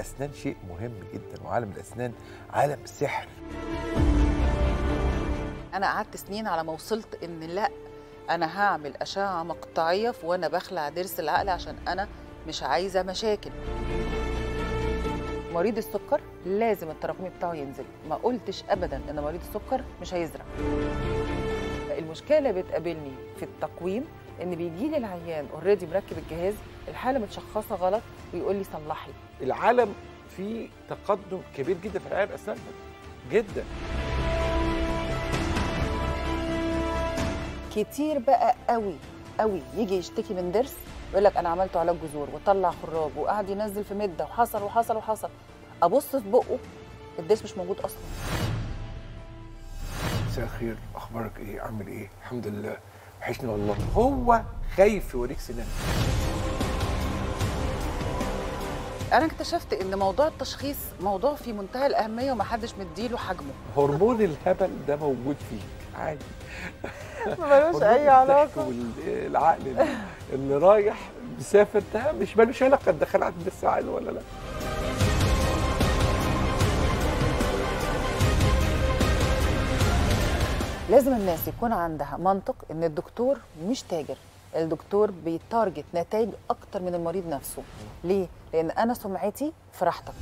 الاسنان شيء مهم جدا وعالم الاسنان عالم سحر انا قعدت سنين على ما وصلت ان لا انا هعمل اشعه مقطعيه في وانا بخلع ضرس العقل عشان انا مش عايزه مشاكل مريض السكر لازم التراكمي بتاعه ينزل ما قلتش ابدا ان مريض السكر مش هيزرع المشكله اللي بتقابلني في التقويم ان بيجي لي العيان اوريدي مركب الجهاز الحاله متشخصه غلط ويقول لي صلحي العالم فيه تقدم كبير جدا في العيادة الاسنان جدا كتير بقى قوي قوي يجي يشتكي من ضرس يقول لك انا عملته علاج جذور وطلع خراج وقعد ينزل في مده وحصل وحصل وحصل ابص في بقه الضرس مش موجود اصلا مساء الخير اخبارك ايه عامل ايه الحمد لله وحشني والله هو خايف يوريك سنان انا اكتشفت ان موضوع التشخيص موضوع في منتهى الاهميه ومحدش مديله حجمه هرمون الهبل ده موجود فيك عادي ملوش هرمون اي الضحك علاقه والعقل اللي, اللي رايح مسافر ده مش ملوش علاقه تدخل عند الساعه ولا لا لازم الناس يكون عندها منطق ان الدكتور مش تاجر الدكتور بيتارجت نتائج اكتر من المريض نفسه ليه لان انا سمعتي في راحتك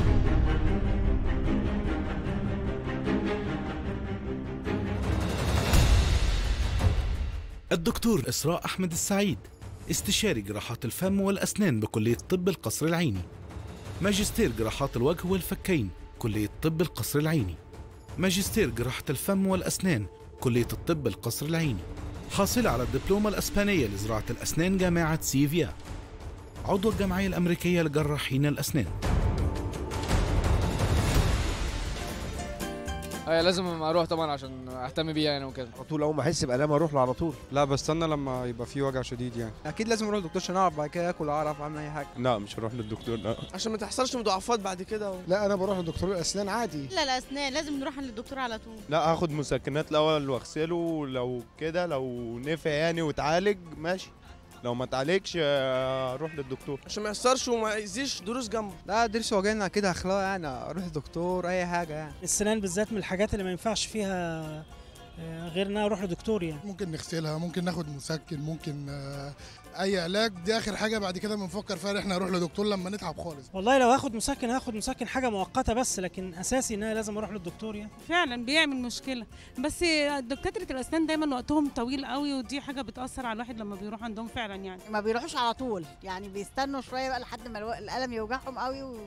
الدكتور إسراء أحمد السعيد استشاري جراحات الفم والأسنان بكلية طب القصر العيني ماجستير جراحات الوجه والفكين كلية طب القصر العيني ماجستير جراحة الفم والأسنان كلية الطب القصر العيني حاصلة على الدبلومة الأسبانية لزراعة الأسنان جامعة سيفيا عضو الجمعية الأمريكية لجراحين الأسنان ايوه لازم اروح طبعا عشان اهتم بيها يعني وكده على طول اول ما احس بالام اروح له على طول لا بستنى لما يبقى في وجع شديد يعني اكيد لازم اروح للدكتور عشان اعرف بعد كده اكل اعرف اعمل اي حاجه لا مش هروح للدكتور لا عشان ما تحصلش مضاعفات بعد كده و... لا انا بروح لدكتور الاسنان عادي لا لا اسنان لازم نروح للدكتور على طول لا هاخد مسكنات الاول واغسله لو كده لو نفع يعني واتعالج ماشي لو ما اتعالجش آه، اروح للدكتور عشان ما يأثرش وما يأذيش دروس جنبه لا ضرس وجعنا كده هخلقه يعني اروح لدكتور اي حاجه يعني السنان بالذات من الحاجات اللي ما ينفعش فيها آه، غير ان انا اروح لدكتور يعني ممكن نغسلها ممكن ناخد مسكن ممكن آه، اي علاج دي اخر حاجه بعد كده بنفكر فيها إن احنا نروح لدكتور لما نتعب خالص والله لو هاخد مسكن هاخد مسكن حاجه مؤقته بس لكن اساسي ان انا لازم اروح للدكتور يعني فعلا بيعمل مشكله بس دكاتره الاسنان دايما وقتهم طويل قوي ودي حاجه بتاثر على الواحد لما بيروح عندهم فعلا يعني ما بيروحوش على طول يعني بيستنوا شويه بقى لحد ما الو- الالم يوجعهم قوي و...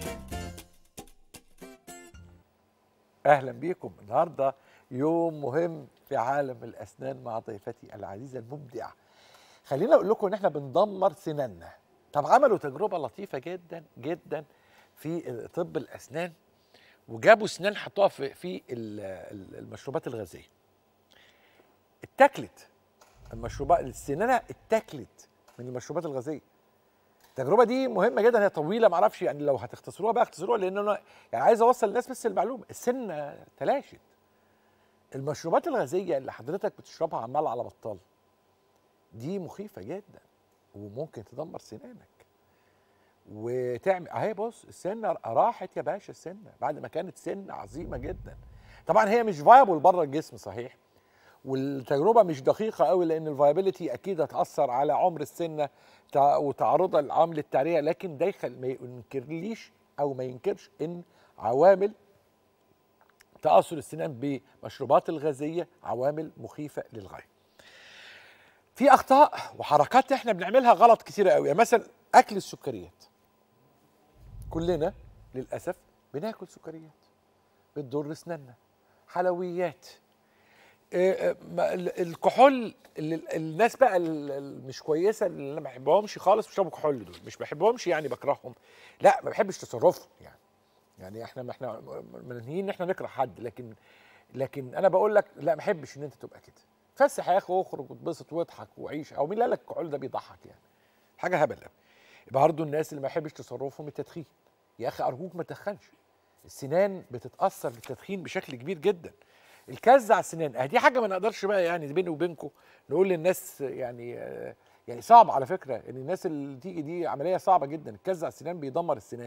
اهلا بيكم النهارده يوم مهم في عالم الاسنان مع ضيفتي العزيزه المبدعه خلينا اقول لكم ان احنا بندمر سناننا طب عملوا تجربه لطيفه جدا جدا في طب الاسنان وجابوا سنان حطوها في في ال- ال- المشروبات الغازيه اتاكلت المشروبات السنانه اتاكلت من المشروبات الغازيه التجربه دي مهمه جدا هي طويله معرفش يعني لو هتختصروها بقى اختصروها لان انا يعني عايز اوصل للناس بس المعلومه السن تلاشت المشروبات الغازيه اللي حضرتك بتشربها عمال على بطال دي مخيفه جدا وممكن تدمر سنانك وتعمل اهي بص السنه راحت يا باشا السنه بعد ما كانت سنه عظيمه جدا طبعا هي مش فايبل بره الجسم صحيح والتجربه مش دقيقه قوي لان الفايبيليتي اكيد هتاثر على عمر السنه تع- وتعرضها لعامل التعريه لكن ده يخل ما ينكرليش او ما ينكرش ان عوامل تاثر السنان بمشروبات الغازيه عوامل مخيفه للغايه. في اخطاء وحركات احنا بنعملها غلط كتيره قوي يعني مثلا اكل السكريات. كلنا للاسف بناكل سكريات بتضر اسناننا حلويات آه، آه، ما- ال- الكحول اللي ال- الناس بقى ال- ال- مش كويسه اللي انا ما بحبهمش خالص بيشربوا كحول دول مش بحبهمش يعني بكرههم لا ما بحبش تصرفهم يعني يعني احنا ما احنا منهيين ان احنا نكره حد لكن لكن انا بقول لك لا ما بحبش ان انت تبقى كده فسح يا اخي واخرج واتبسط واضحك وعيش او مين اللي قال لك الكحول ده بيضحك يعني حاجه هبل قوي برضه الناس اللي ما يحبش تصرفهم التدخين يا اخي ارجوك ما تدخنش السنان بتتاثر بالتدخين بشكل كبير جدا الكز على السنان اه دي حاجه ما نقدرش بقى يعني بيني وبينكم نقول للناس يعني آه، يعني صعب على فكره ان الناس اللي تيجي دي عمليه صعبه جدا الكز على السنان بيدمر السنان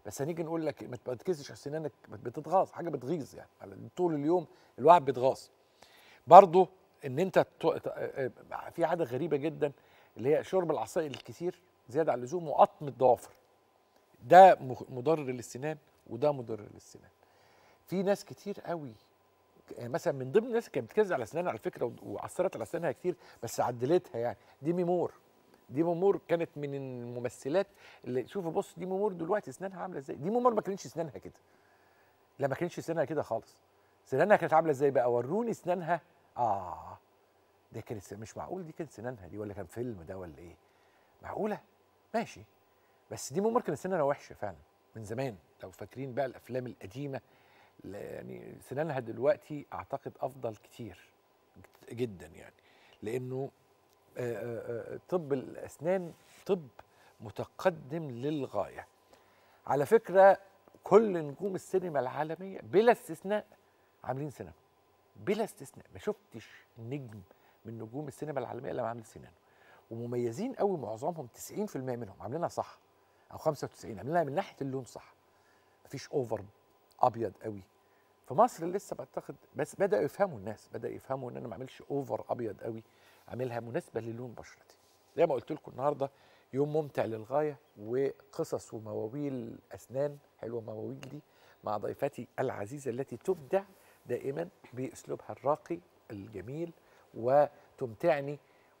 بس هنيجي نقول لك ما تركزش على سنانك بتتغاظ حاجه بتغيظ يعني على طول اليوم الواحد بيتغاظ برضه ان انت ت- ت- آه، آه، في عاده غريبه جدا اللي هي شرب العصائر الكتير زياده عن اللزوم وقطم الضوافر ده مخ- مضر للسنان وده مضر للسنان في ناس كتير قوي يعني مثلا من ضمن الناس اللي كانت بتكذب على اسنانها على فكره و- وعصرت على اسنانها كتير بس عدلتها يعني ديمي مور ديمي مور كانت من الممثلات اللي شوفوا بص ديمي مور دلوقتي اسنانها عامله ازاي ديمي مور ما كانتش اسنانها كده لا ما كانتش اسنانها كده خالص سنانها كانت عامله ازاي بقى وروني اسنانها اه ده كانت س- مش معقول دي كانت سنانها دي ولا كان فيلم ده ولا ايه معقوله ماشي بس دي ممكن كانت سنانها وحشه فعلا من زمان لو فاكرين بقى الافلام القديمه لا يعني سنانها دلوقتي اعتقد افضل كتير جد- جدا يعني لانه آه، آه، آه، طب الاسنان طب متقدم للغايه على فكره كل نجوم السينما العالميه بلا استثناء عاملين سنان بلا استثناء ما شفتش نجم من نجوم السينما العالميه الا عامل سنانه ومميزين قوي معظمهم 90% منهم عاملينها صح او 95 عاملينها من ناحيه اللون صح مفيش اوفر ابيض قوي في مصر لسه بعتقد بس بداوا يفهموا الناس بدا يفهموا ان انا ما اعملش اوفر ابيض قوي اعملها مناسبه للون بشرتي زي ما قلت لكم النهارده يوم ممتع للغايه وقصص ومواويل اسنان حلوه مواويل دي مع ضيفتي العزيزه التي تبدع دائما باسلوبها الراقي الجميل وتمتعني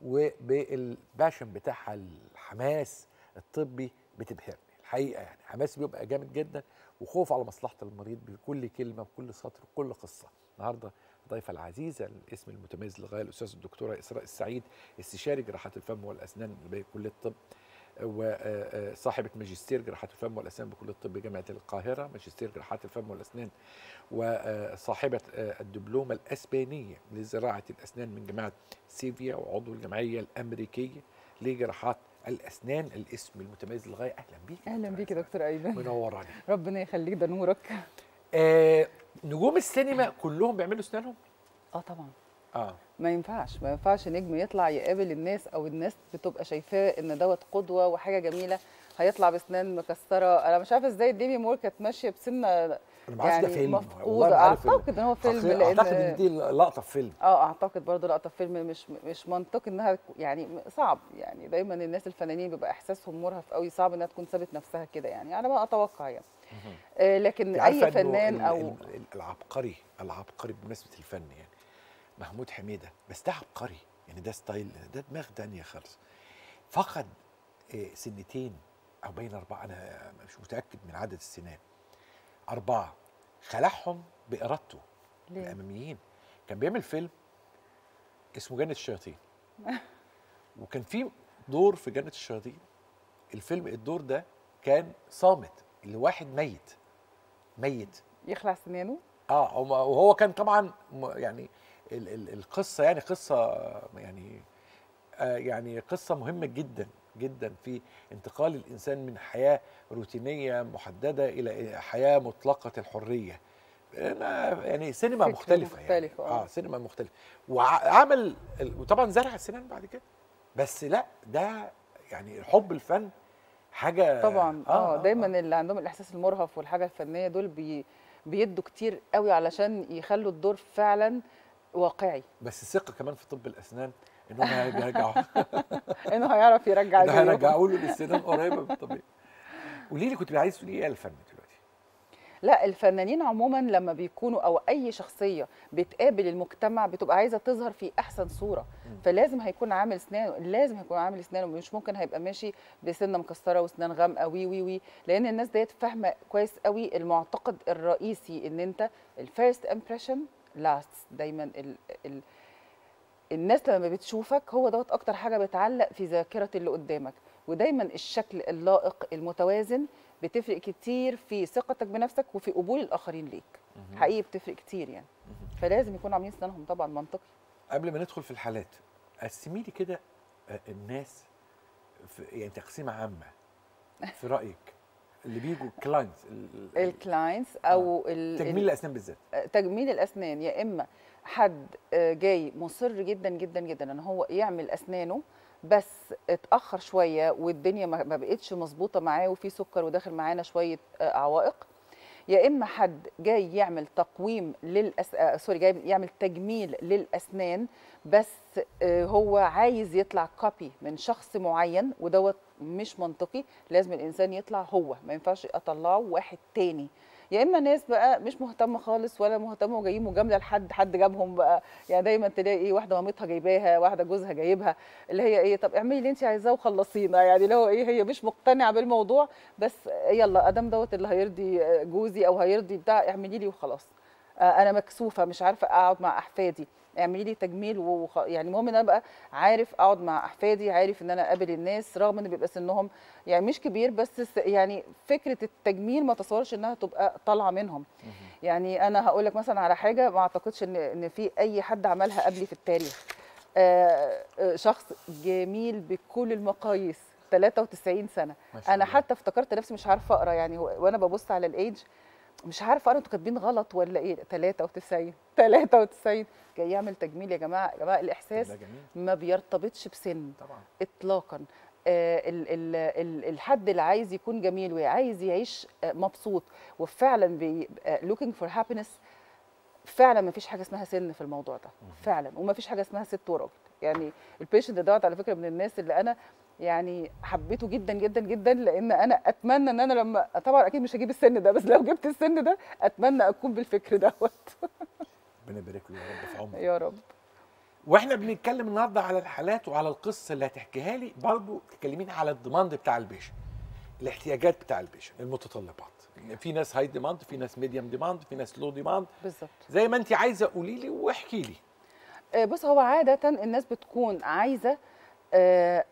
وبالباشن بتاعها الحماس الطبي بتبهرني الحقيقه يعني حماس بيبقى جامد جدا وخوف على مصلحه المريض بكل كلمه بكل سطر بكل قصه النهارده الضيفه العزيزه الاسم المتميز للغايه الاستاذ الدكتوره اسراء السعيد استشاري جراحات الفم والاسنان بكليه الطب وصاحبة ماجستير جراحات الفم والأسنان بكلية الطب جامعة القاهرة ماجستير جراحات الفم والأسنان وصاحبة الدبلومة الأسبانية لزراعة الأسنان من جامعة سيفيا وعضو الجمعية الأمريكية لجراحات الأسنان الاسم المتميز للغاية أهلا بيك اهلا بيك يا دكتور ايمن منوراني ربنا يخليك ده نورك آه نجوم السينما كلهم بيعملوا أسنانهم؟ اه طبعا اه ما ينفعش ما ينفعش نجم يطلع يقابل الناس او الناس بتبقى شايفاه ان دوت قدوه وحاجه جميله هيطلع باسنان مكسره انا مش عارفه ازاي ديمي مور كانت ماشيه بسنه أنا ما أعرفش ده يعني فيلم والله مفقوده ما عارف اعتقد ان هو فيلم أعتقد- لان أعتقد إن دي لقطة في فيلم اه اعتقد برضه لقطه في فيلم مش مش منطقي انها تكون- يعني صعب يعني دايما الناس الفنانين بيبقى احساسهم مرهف قوي صعب انها تكون سابت نفسها كده يعني على ما اتوقع يعني آه لكن أنت عارفة اي إنه فنان ال- او ال- ال- العبقري العبقري بمناسبه الفن يعني محمود حميده بس ده عبقري يعني ده ستايل ده دماغ تانية خالص فقد آه، سنتين او بين اربعه انا مش متاكد من عدد السنان اربعه خلعهم بارادته ليه؟ الاماميين كان بيعمل فيلم اسمه جنه الشياطين وكان في دور في جنه الشياطين الفيلم الدور ده كان صامت لواحد ميت ميت يخلع سنانه اه هو- وهو كان طبعا م- يعني ال ال القصه يعني قصه يعني آه يعني قصه مهمه جدا جدا في انتقال الانسان من حياه روتينيه محدده الى حياه مطلقه الحريه أنا يعني سينما فكرة مختلفه يعني مختلفة، آه. اه سينما مختلفه وعمل ال- وطبعا زرع السنان بعد كده بس لا ده يعني حب الفن حاجه طبعا اه, دايما اللي عندهم الاحساس المرهف والحاجه الفنيه دول بي بيدوا كتير قوي علشان يخلوا الدور فعلا واقعي بس ثقه كمان في طب الاسنان انهم هيرجعوا انه هيعرف يرجع إن زيه. هيرجعوا له السنان قريبه من الطبيعي قولي لي كنت عايز تقولي ايه على الفن دلوقتي لا الفنانين عموما لما بيكونوا او اي شخصيه بتقابل المجتمع بتبقى عايزه تظهر في احسن صوره فلازم هيكون عامل اسنانه لازم هيكون عامل اسنانه مش ممكن هيبقى ماشي بسنه مكسره واسنان غامقه وي وي وي لان الناس ديت فاهمه كويس قوي المعتقد الرئيسي ان انت الفيرست امبريشن لاست دايما ال ال الناس لما بتشوفك هو دوت اكتر حاجه بتعلق في ذاكره اللي قدامك ودايما الشكل اللائق المتوازن بتفرق كتير في ثقتك بنفسك وفي قبول الاخرين ليك حقيقي بتفرق كتير يعني فلازم يكونوا عاملين اسنانهم طبعا منطقي قبل ما ندخل في الحالات قسمي لي كده آه، الناس في يعني تقسيمه عامه في رايك اللي بيجوا كلاينتس الكلاينتس او ال- تجميل ال- الاسنان بالذات تجميل الاسنان يا اما حد آه، جاي مصر جدا جدا جدا ان هو يعمل اسنانه بس اتاخر شويه والدنيا ما ما بقتش مظبوطه معاه وفي سكر وداخل معانا شويه آه، عوائق يا اما حد جاي يعمل تقويم للأس... آه سوري جاي يعمل تجميل للاسنان بس آه هو عايز يطلع كوبي من شخص معين ودوت مش منطقي لازم الانسان يطلع هو ما ينفعش اطلعه واحد تاني يا اما ناس بقى مش مهتمه خالص ولا مهتمه وجايين مجامله لحد حد جابهم بقى يعني دايما تلاقي ايه واحده مامتها جايباها واحده جوزها جايبها اللي هي ايه طب اعملي اللي انت عايزاه وخلصينا يعني اللي هو ايه هي مش مقتنعه بالموضوع بس يلا ادام دوت اللي هيرضي جوزي او هيرضي بتاع اعملي لي وخلاص آه، انا مكسوفه مش عارفه اقعد مع احفادي اعملي لي تجميل وخ... يعني المهم ان انا ابقى عارف اقعد مع احفادي عارف ان انا اقابل الناس رغم ان بيبقى سنهم يعني مش كبير بس س- يعني فكره التجميل ما تصورش انها تبقى طالعه منهم يعني انا هقول لك مثلا على حاجه ما اعتقدش ان ان في اي حد عملها قبلي في التاريخ آه، آه، شخص جميل بكل المقاييس 93 سنه ما شاء انا الله. حتى افتكرت نفسي مش عارفه اقرا يعني هو- وانا ببص على الايدج مش عارفه اقرا انتوا كاتبين غلط ولا ايه 93 93 جاي يعمل تجميل يا جماعه يا جماعه الاحساس ده جميل ما بيرتبطش بسن طبعا اطلاقا آه، ال- ال- ال- الحد اللي عايز يكون جميل وعايز يعيش آه، مبسوط وفعلا بيبقى looking for happiness فعلا ما فيش حاجه اسمها سن في الموضوع ده فعلا وما فيش حاجه اسمها ست وراجل يعني البيشنت دوت على فكره من الناس اللي انا يعني حبيته جدا جدا جدا لان انا اتمنى ان انا لما طبعا اكيد مش هجيب السن ده بس لو جبت السن ده اتمنى اكون بالفكر دوت ربنا يبارك له يا رب في عمره يا رب واحنا بنتكلم النهارده على الحالات وعلى القصه اللي هتحكيها لي برضو تكلمين على الديماند بتاع البيشن الاحتياجات بتاع البيشن المتطلبات في ناس هاي ديماند في ناس ميديوم ديماند في ناس لو ديماند بالظبط زي ما انت عايزه قولي لي واحكي لي آه، بص هو عادة الناس بتكون عايزة آه،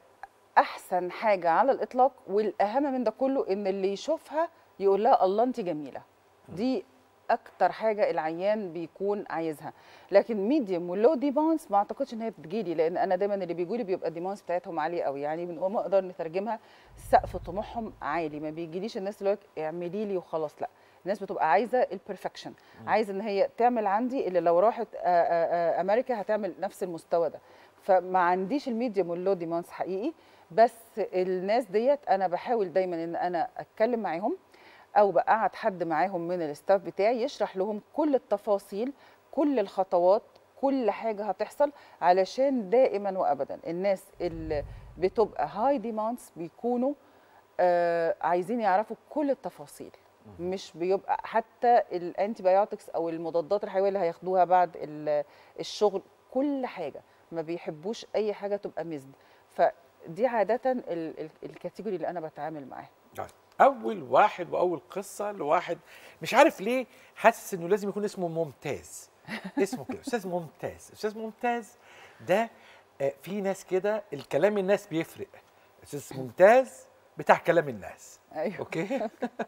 أحسن حاجة على الإطلاق والأهم من ده كله إن اللي يشوفها يقول لها الله أنت جميلة دي أكتر حاجة العيان بيكون عايزها لكن ميديوم ولو ديمانس ما أعتقدش إن هي بتجيلي لأن أنا دايما اللي بيجولي بيبقى الديمانس بتاعتهم عالية قوي يعني بنقوم نقدر نترجمها سقف طموحهم عالي ما بيجيليش الناس اللي هو اعملي لي وخلاص لا الناس بتبقى عايزه البرفكشن عايزه ان هي تعمل عندي اللي لو راحت آه، آه، آه، امريكا هتعمل نفس المستوى ده فما عنديش الميديوم واللو ديمانس حقيقي بس الناس ديت انا بحاول دايما ان انا اتكلم معاهم او بقعد حد معاهم من الستاف بتاعي يشرح لهم كل التفاصيل كل الخطوات كل حاجه هتحصل علشان دائما وابدا الناس اللي بتبقى هاي ديماندز بيكونوا آه عايزين يعرفوا كل التفاصيل مش بيبقى حتى الانتي بايوتكس او المضادات الحيويه اللي هياخدوها بعد ال- الشغل كل حاجه ما بيحبوش اي حاجه تبقى مزد فدي عاده ال- ال- الكاتيجوري اللي انا بتعامل معاه طيب. اول واحد واول قصه لواحد مش عارف ليه حاسس انه لازم يكون اسمه ممتاز اسمه كده استاذ ممتاز استاذ ممتاز ده آه، في ناس كده الكلام الناس بيفرق استاذ ممتاز بتاع كلام الناس ايوه اوكي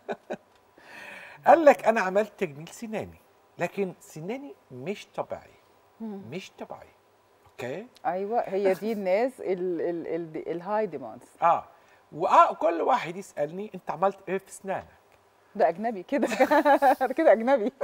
قال لك انا عملت تجميل سناني لكن سناني مش طبيعي مش طبيعي اوكي ايوه هي دي الناس ال- ال- ال- الهاي ديماندز اه وآه كل واحد يسالني انت عملت ايه في اسنانك ده اجنبي كده ده كده اجنبي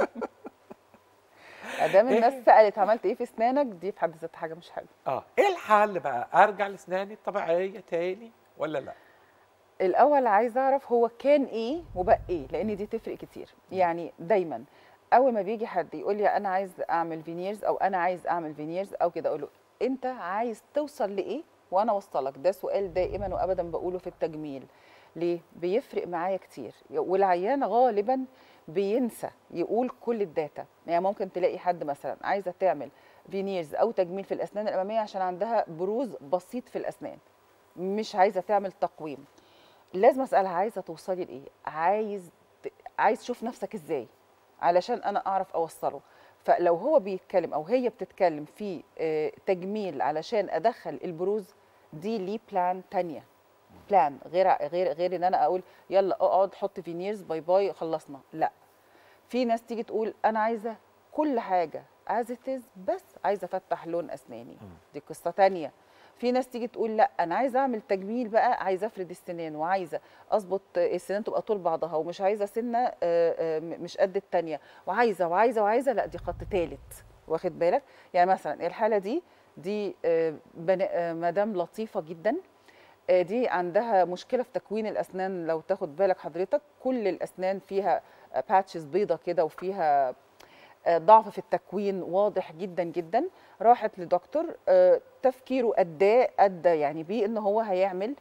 ادام إيه؟ الناس سالت عملت ايه في اسنانك دي في حد ذاتها حاجه مش حلوه اه ايه الحل بقى ارجع لاسناني الطبيعيه تاني ولا لا الاول عايز اعرف هو كان ايه وبقى ايه لان دي تفرق كتير يعني دايما اول ما بيجي حد يقول لي انا عايز اعمل فينيرز او انا عايز اعمل فينيرز او كده اقول له انت عايز توصل لايه وانا اوصلك ده سؤال دائما وابدا بقوله في التجميل ليه بيفرق معايا كتير والعيان غالبا بينسى يقول كل الداتا يعني ممكن تلاقي حد مثلا عايزه تعمل فينيرز او تجميل في الاسنان الاماميه عشان عندها بروز بسيط في الاسنان مش عايزه تعمل تقويم لازم اسالها عايزه توصلي لايه عايز ت- عايز تشوف نفسك ازاي علشان انا اعرف اوصله فلو هو بيتكلم او هي بتتكلم في آه، تجميل علشان ادخل البروز دي ليه بلان تانية بلان غير غير غير ان انا اقول يلا اقعد حط فينيرز باي باي خلصنا لا في ناس تيجي تقول انا عايزه كل حاجه از ات بس عايزه افتح لون اسناني دي قصه تانية في ناس تيجي تقول لا انا عايزه اعمل تجميل بقى عايزه افرد السنان وعايزه اظبط السنان تبقى طول بعضها ومش عايزه سنه آه، آه، م- مش قد التانية وعايزه وعايزه وعايزه لا دي خط ثالث واخد بالك يعني مثلا الحاله دي دي آه، بنا- آه، مدام لطيفه جدا آه، دي عندها مشكله في تكوين الاسنان لو تاخد بالك حضرتك كل الاسنان فيها باتشز بيضه كده وفيها آه، ضعف في التكوين واضح جدا جدا راحت لدكتور آه، تفكيره اداه ادى يعني بيه ان هو هيعمل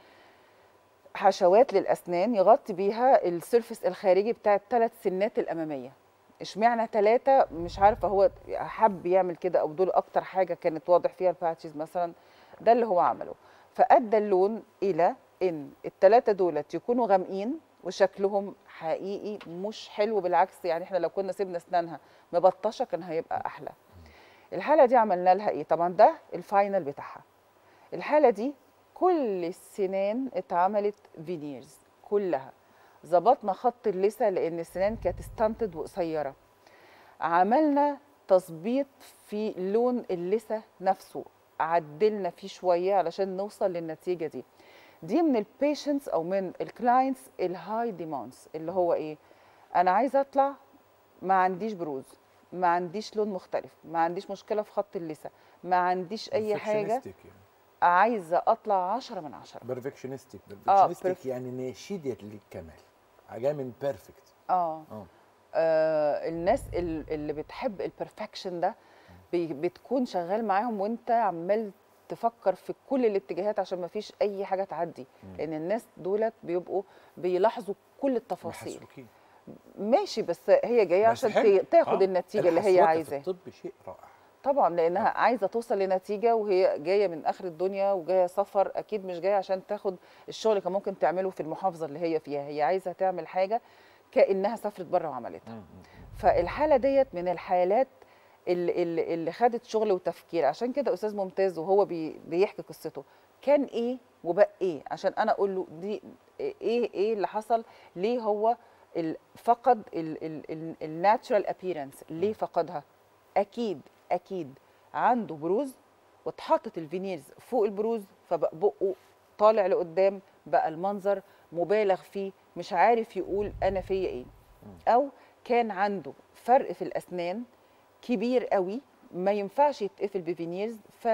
حشوات للاسنان يغطي بيها السيرفس الخارجي بتاع الثلاث سنات الاماميه اشمعنى ثلاثه مش عارفه هو حب يعمل كده او دول اكتر حاجه كانت واضح فيها الباتشز مثلا ده اللي هو عمله فادى اللون الى ان الثلاثه دولت يكونوا غامقين وشكلهم حقيقي مش حلو بالعكس يعني احنا لو كنا سيبنا اسنانها مبطشه كان هيبقى احلى الحاله دي عملنا لها ايه طبعا ده الفاينل بتاعها الحاله دي كل السنان اتعملت فينيرز كلها ظبطنا خط اللثه لان السنان كانت ستانتد وقصيره عملنا تظبيط في لون اللثه نفسه عدلنا فيه شويه علشان نوصل للنتيجه دي دي من البيشنتس او من الكلاينتس الهاي ديماندز اللي هو ايه انا عايزه اطلع ما عنديش بروز ما عنديش لون مختلف ما عنديش مشكله في خط اللثه ما عنديش اي حاجه Perfectionistic يعني. عايزه اطلع عشرة من عشرة بيرفكشنستيك آه، بيرفكشنستيك يعني ناشده للكمال جايه من بيرفكت اه اه آه الناس ال- اللي بتحب البرفكشن ده بي- بتكون شغال معاهم وانت عمال تفكر في كل الاتجاهات عشان ما فيش اي حاجه تعدي لان الناس دولت بيبقوا بيلاحظوا كل التفاصيل محسوكين ماشي بس هي جايه بس عشان حلو. ت- تاخد آه، النتيجه اللي هي الحسوكة عايزاه في الطب شيء رائع طبعا لانها عايزه توصل لنتيجه وهي جايه من اخر الدنيا وجايه سفر اكيد مش جايه عشان تاخد الشغل اللي كان ممكن تعمله في المحافظه اللي هي فيها هي عايزه تعمل حاجه كانها سافرت بره وعملتها فالحاله ديت من الحالات اللي, اللي, اللي خدت شغل وتفكير عشان كده استاذ ممتاز وهو بي بيحكي قصته كان ايه وبقى ايه عشان انا اقول له دي ايه ايه اللي حصل ليه هو ال- فقد الناتشرال ابييرنس ليه فقدها اكيد اكيد عنده بروز واتحطت الفينيرز فوق البروز فبقى بقه طالع لقدام بقى المنظر مبالغ فيه مش عارف يقول انا فيا ايه او كان عنده فرق في الاسنان كبير قوي ما ينفعش يتقفل بفينيرز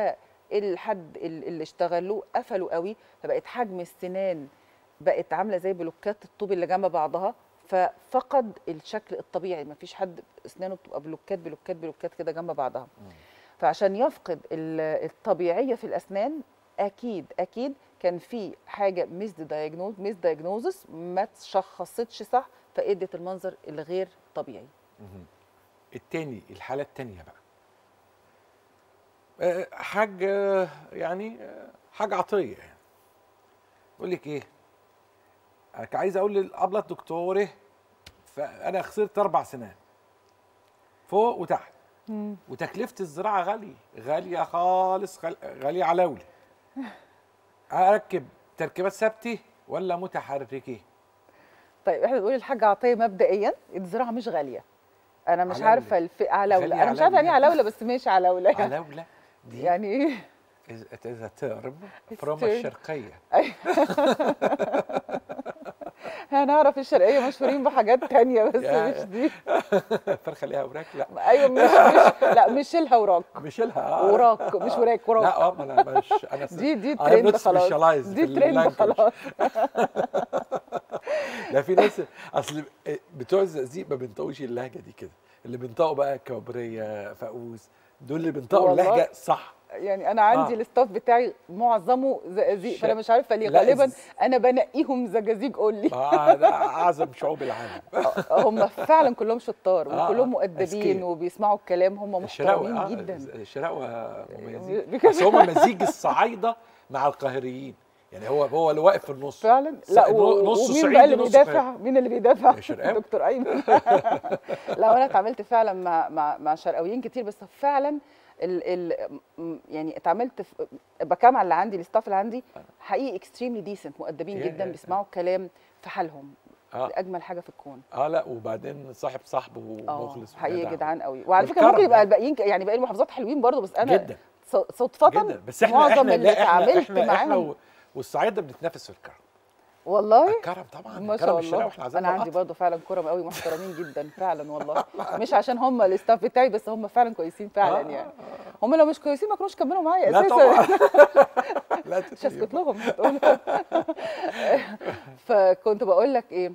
فالحد ال- اللي اشتغلوه قفلوا قوي فبقت حجم السنان بقت عامله زي بلوكات الطوب اللي جنب بعضها ففقد الشكل الطبيعي ما فيش حد اسنانه بتبقى بلوكات بلوكات بلوكات كده جنب بعضها فعشان يفقد ال- الطبيعيه في الاسنان اكيد اكيد كان في حاجه ميس دايجنوز ميس دايجنوزس ما تشخصتش صح فادت المنظر الغير طبيعي مهم. التاني الحالة التانية بقى آه، حاج آه، يعني آه، حاج عطية يعني يقول لك ايه انا كان عايز اقول للابله الدكتوره فانا خسرت اربع سنان فوق وتحت وتكلفه الزراعه غاليه غاليه خالص غال- غاليه علاولي اركب تركيبات ثابته ولا متحركه طيب احنا بنقول الحاج عطيه مبدئيا الزراعه مش غاليه انا مش علاولة. عارفه الف... علاوله غالية انا مش عارفه يعني ايه علاولة. علاوله بس ماشي علاوله يعني, علاوله دي يعني ايه اذا ترم فروم turn. الشرقيه هنعرف الشرقيه مشهورين بحاجات تانية بس يا- مش دي فرخه ليها وراك لا ايوه مش مش لا مش شيلها وراك مشيلها آه. وراك مش وراك وراك لا اه ما انا مش انا دي دي I am ترند not خلاص specialized دي في ترند اللانجوج. خلاص لا في ناس اصل بتوع الزقازيق ما بينطقوش اللهجه دي كده اللي بينطقوا بقى كوبريه فقوس دول اللي بينطقوا والله. اللهجه صح يعني انا عندي آه. الستاف بتاعي معظمه زقازيق ش- فانا مش عارفه ليه لا، غالبا إز- انا بنقيهم زجاجيج قول لي اه ده اعظم شعوب العالم هم فعلا كلهم شطار آه، وكلهم آه، مؤدبين أذكياء. وبيسمعوا الكلام هم الشراوي محترمين اه جدا الشراوي مميزين بيكون- بس هم مزيج الصعايده مع القاهريين يعني هو هو اللي واقف في النص فعلا س- لا نص و- ومين صعيدي، بقى اللي نص بيدافع قاهري. مين اللي بيدافع الشرقاوي. دكتور ايمن لا انا اتعاملت فعلا مع مع مع شرقاويين كتير بس فعلا ال ال م- يعني اتعاملت في بكام على اللي عندي الستاف اللي عندي حقيقي اكستريملي ديسنت مؤدبين يا- جدا يا- بيسمعوا الكلام في حالهم اه اجمل حاجه في الكون اه لا وبعدين صاحب صاحبه اه ومخلص حقيقي وجدع. جدعان قوي وعلى فكره والكرم ممكن يبقى يعني. الباقيين ك- يعني باقي المحافظات حلوين برضه بس انا جدا ص- صدفه جدا بس احنا معظم احنا اللي لا احنا اتعاملت احنا, احنا معاهم و- والصعايده بنتنافس في الكرم والله الكرم طبعا ما الكرم شاء الشراوي الله احنا عايزين انا عندي برضه فعلا كرم قوي محترمين جدا فعلا والله مش عشان هم الستاف بتاعي بس هم فعلا كويسين فعلا آه، يعني هم لو مش كويسين ما كانوش كملوا معايا لا اساسا طبعا لا مش تسلم. هسكت لهم مش هتقول فكنت بقول لك ايه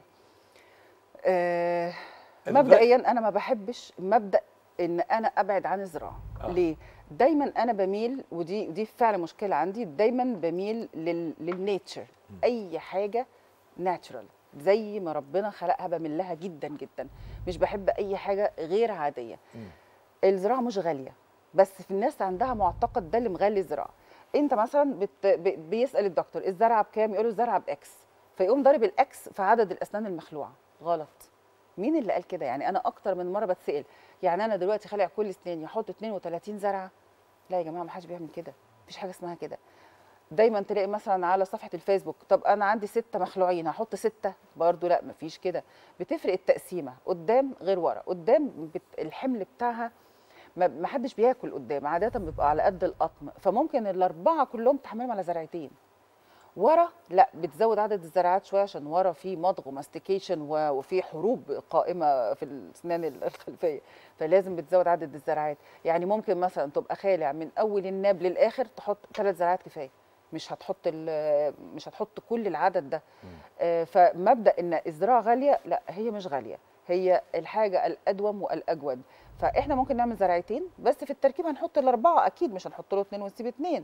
آه مبدئيا انا ما بحبش مبدا ان انا ابعد عن الزراعه آه. آه. ليه دايما انا بميل ودي دي فعلا مشكله عندي دايما بميل لل للنيتشر اي حاجه ناتشرال زي ما ربنا خلقها بميل لها جدا جدا مش بحب اي حاجه غير عاديه الزراعه مش غاليه بس في الناس عندها معتقد ده اللي مغلي الزراعه انت مثلا بت... ب- بيسال الدكتور الزرعه بكام يقول له الزرعه باكس فيقوم ضارب الاكس في عدد الاسنان المخلوعه غلط مين اللي قال كده يعني انا اكتر من مره بتسال يعني انا دلوقتي خالع كل اسناني احط 32 زرعه لا يا جماعه ما حدش بيعمل كده مفيش حاجه اسمها كده دايما تلاقي مثلا على صفحه الفيسبوك طب انا عندي ستة مخلوعين هحط ستة برضو لا مفيش كده بتفرق التقسيمه قدام غير ورا قدام بت... الحمل بتاعها ما ما حدش بياكل قدام عاده بيبقى على قد القطم فممكن الاربعه كلهم تحملهم على زرعتين ورا لا بتزود عدد الزراعات شويه عشان ورا في مضغ وماستيكيشن و- وفي حروب قائمه في الاسنان الخلفيه فلازم بتزود عدد الزراعات يعني ممكن مثلا تبقى خالع من اول الناب للاخر تحط ثلاث زراعات كفايه مش هتحط ال- مش هتحط كل العدد ده آه، فمبدا ان الزراعه غاليه لا هي مش غاليه هي الحاجه الادوم والاجود فاحنا ممكن نعمل زراعتين بس في التركيب هنحط الاربعه اكيد مش هنحط له اثنين ونسيب اثنين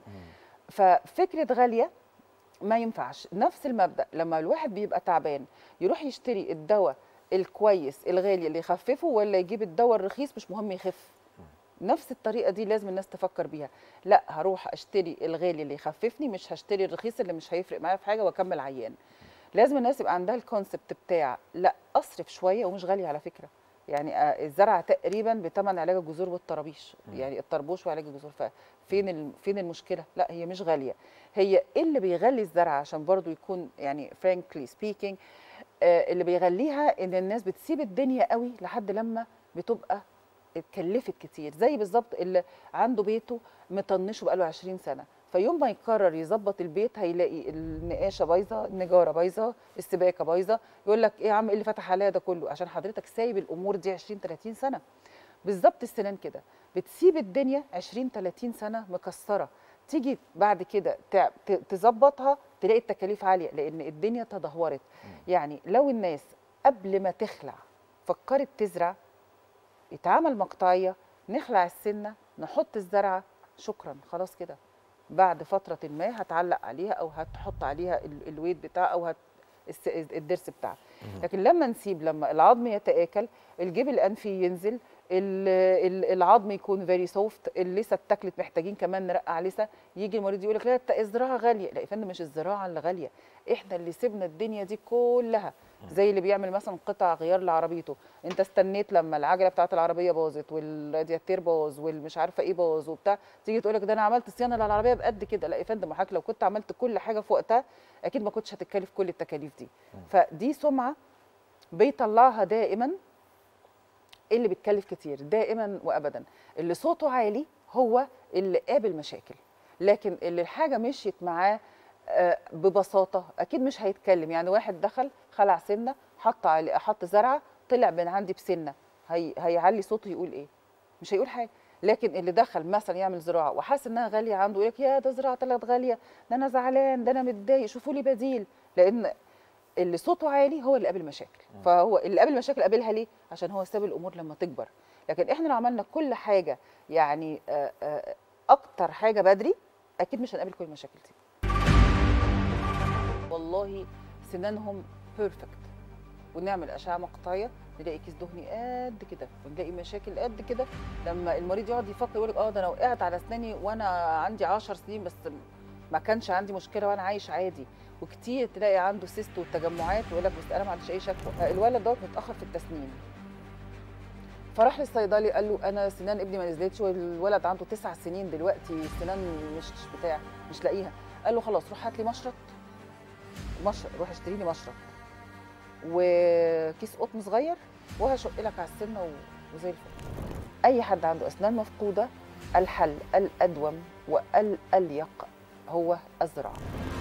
ففكره غاليه ما ينفعش نفس المبدا لما الواحد بيبقى تعبان يروح يشتري الدواء الكويس الغالي اللي يخففه ولا يجيب الدواء الرخيص مش مهم يخف نفس الطريقه دي لازم الناس تفكر بيها لا هروح اشتري الغالي اللي يخففني مش هشتري الرخيص اللي مش هيفرق معايا في حاجه واكمل عيان لازم الناس يبقى عندها الكونسبت بتاع لا اصرف شويه ومش غالي على فكره يعني آه، الزرع تقريبا بثمن علاج الجذور والطرابيش يعني الطربوش وعلاج الجذور ففين ال- فين المشكله لا هي مش غاليه هي إيه اللي بيغلي الزرع عشان برضو يكون يعني فرانكلي سبيكينج اللي بيغليها ان الناس بتسيب الدنيا قوي لحد لما بتبقى اتكلفت كتير زي بالظبط اللي عنده بيته مطنشه بقاله 20 سنه فيوم ما يقرر يظبط البيت هيلاقي النقاشه بايظه النجاره بايظه السباكه بايظه يقول لك ايه يا عم ايه اللي فتح عليا ده كله عشان حضرتك سايب الامور دي 20 30 سنه بالظبط السنان كده بتسيب الدنيا 20 30 سنه مكسره تيجي بعد كده تع- ت- تظبطها تلاقي التكاليف عاليه لان الدنيا تدهورت يعني لو الناس قبل ما تخلع فكرت تزرع يتعمل مقطعيه نخلع السنه نحط الزرعه شكرا خلاص كده بعد فتره ما هتعلق عليها او هتحط عليها ال- الويت بتاعها او هت الس- الضرس بتاعها لكن لما نسيب لما العظم يتاكل الجيب الانفي ينزل ال- ال- العظم يكون فيري سوفت اللثه اتاكلت محتاجين كمان نرقع لثه يجي المريض يقول لك لا الت- الزراعه غاليه لا يا فندم مش الزراعه اللي غاليه احنا اللي سيبنا الدنيا دي كلها زي اللي بيعمل مثلا قطع غيار لعربيته انت استنيت لما العجله بتاعت العربيه باظت والرادياتير باظ والمش عارفه ايه باظ وبتاع تيجي تقول لك ده انا عملت صيانه للعربيه بقد كده لا يا فندم حضرتك لو كنت عملت كل حاجه في وقتها اكيد ما كنتش هتتكلف كل التكاليف دي فدي سمعه بيطلعها دائما اللي بيتكلف كتير دائما وابدا اللي صوته عالي هو اللي قابل مشاكل لكن اللي الحاجه مشيت معاه آه، ببساطه اكيد مش هيتكلم يعني واحد دخل خلع سنه حط علي حط زرعه طلع من عندي بسنه هي هيعلي صوته يقول ايه مش هيقول حاجه لكن اللي دخل مثلا يعمل زراعه وحاسس انها غاليه عنده يقول لك يا ده زراعه طلعت غاليه ده انا زعلان ده انا متضايق شوفوا لي بديل لان اللي صوته عالي هو اللي قابل مشاكل فهو اللي قابل مشاكل قابلها ليه عشان هو ساب الامور لما تكبر لكن احنا لو عملنا كل حاجه يعني آه، آه، اكتر حاجه بدري اكيد مش هنقابل كل المشاكل دي والله سنانهم بيرفكت ونعمل اشعه مقطعيه نلاقي كيس دهني قد كده ونلاقي مشاكل قد كده لما المريض يقعد يفكر يقول لك اه ده انا وقعت على اسناني وانا عندي 10 سنين بس ما كانش عندي مشكله وانا عايش عادي وكتير تلاقي عنده سيست والتجمعات ويقول لك بس انا ما عنديش اي شكوى الولد دوت متاخر في التسنين فراح للصيدلي قال له انا سنان ابني ما نزلتش والولد عنده تسع سنين دلوقتي السنان مش بتاع مش لاقيها قال له خلاص روح هات لي مشرط مشرط روح اشتري لي مشرط وكيس قطن صغير وهشق لك على السنه و- وزي الفل اي حد عنده اسنان مفقوده الحل الادوم والاليق هو الزراعه